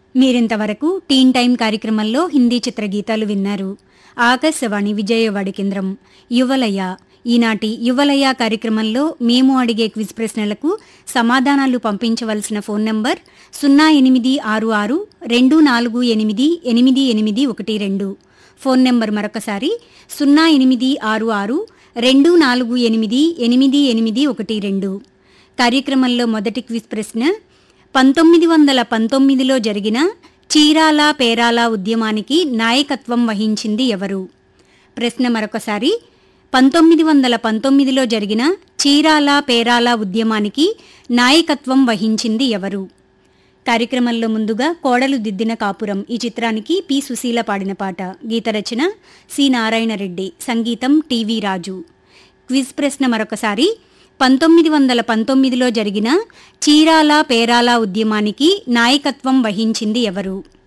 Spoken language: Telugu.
మీరింతవరకు టీన్ టైం కార్యక్రమంలో హిందీ చిత్రగీతాలు విన్నారు ఆకాశవాణి విజయవాడ కేంద్రం యువలయ ఈనాటి యువలయ కార్యక్రమంలో మేము అడిగే క్విజ్ ప్రశ్నలకు సమాధానాలు పంపించవలసిన ఫోన్ నంబర్ సున్నా ఎనిమిది ఆరు ఆరు రెండు నాలుగు ఎనిమిది ఎనిమిది ఎనిమిది ఒకటి రెండు ఫోన్ నెంబర్ మరొకసారి సున్నా ఎనిమిది ఆరు ఆరు రెండు నాలుగు ఎనిమిది ఎనిమిది ఎనిమిది ఒకటి రెండు కార్యక్రమంలో మొదటి క్విజ్ ప్రశ్న పంతొమ్మిది వందల పంతొమ్మిదిలో జరిగిన చీరాల పేరాల ఉద్యమానికి నాయకత్వం వహించింది ఎవరు ప్రశ్న మరొకసారి పంతొమ్మిది వందల పంతొమ్మిదిలో జరిగిన చీరాల పేరాల ఉద్యమానికి నాయకత్వం వహించింది ఎవరు కార్యక్రమంలో ముందుగా కోడలు దిద్దిన కాపురం ఈ చిత్రానికి పి సుశీల పాడిన పాట గీత రచన సి నారాయణ రెడ్డి సంగీతం టివి రాజు క్విజ్ ప్రశ్న మరొకసారి పంతొమ్మిది వందల పంతొమ్మిదిలో జరిగిన చీరాల పేరాల ఉద్యమానికి నాయకత్వం వహించింది ఎవరు